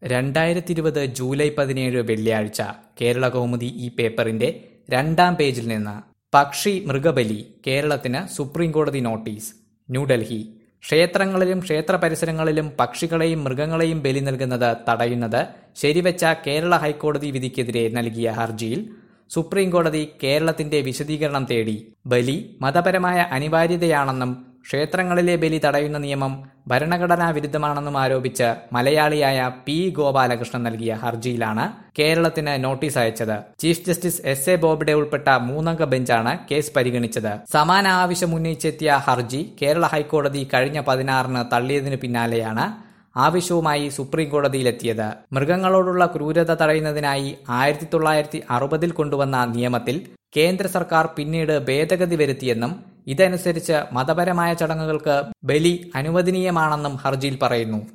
രണ്ടായിരത്തി ഇരുപത് ജൂലൈ പതിനേഴ് വെള്ളിയാഴ്ച കേരള കൗമുദി ഈ പേപ്പറിന്റെ രണ്ടാം പേജിൽ നിന്ന് പക്ഷി മൃഗബലി കേരളത്തിന് സുപ്രീംകോടതി നോട്ടീസ് ന്യൂഡൽഹി ക്ഷേത്രങ്ങളിലും ക്ഷേത്ര പരിസരങ്ങളിലും പക്ഷികളെയും മൃഗങ്ങളെയും ബലി നൽകുന്നത് തടയുന്നത് ശരിവെച്ച കേരള ഹൈക്കോടതി വിധിക്കെതിരെ നൽകിയ ഹർജിയിൽ സുപ്രീംകോടതി കേരളത്തിന്റെ വിശദീകരണം തേടി ബലി മതപരമായ അനിവാര്യതയാണെന്നും ക്ഷേത്രങ്ങളിലെ ബലി തടയുന്ന നിയമം ഭരണഘടനാ വിരുദ്ധമാണെന്നും ആരോപിച്ച് മലയാളിയായ പി ഗോപാലകൃഷ്ണൻ നൽകിയ ഹർജിയിലാണ് കേരളത്തിന് നോട്ടീസ് അയച്ചത് chief justice S A Bobde ഉൾപ്പെട്ട മൂന്നംഗ ബെഞ്ചാണ് കേസ് പരിഗണിച്ചത് സമാന ആവശ്യം ഉന്നയിച്ചെത്തിയ ഹർജി കേരള ഹൈക്കോടതി കഴിഞ്ഞ പതിനാറിന് തള്ളിയതിനു പിന്നാലെയാണ് ആവശ്യവുമായി സുപ്രീം കോടതിയിലെത്തിയത് മൃഗങ്ങളോടുള്ള ക്രൂരത തടയുന്നതിനായി ആയിരത്തി തൊള്ളായിരത്തി അറുപതിൽ കൊണ്ടുവന്ന നിയമത്തിൽ കേന്ദ്ര സർക്കാർ പിന്നീട് ഭേദഗതി വരുത്തിയെന്നും ഇതനുസരിച്ച് മതപരമായ ചടങ്ങുകൾക്ക് ബലി അനുവദനീയമാണെന്നും ഹർജിയിൽ പറയുന്നു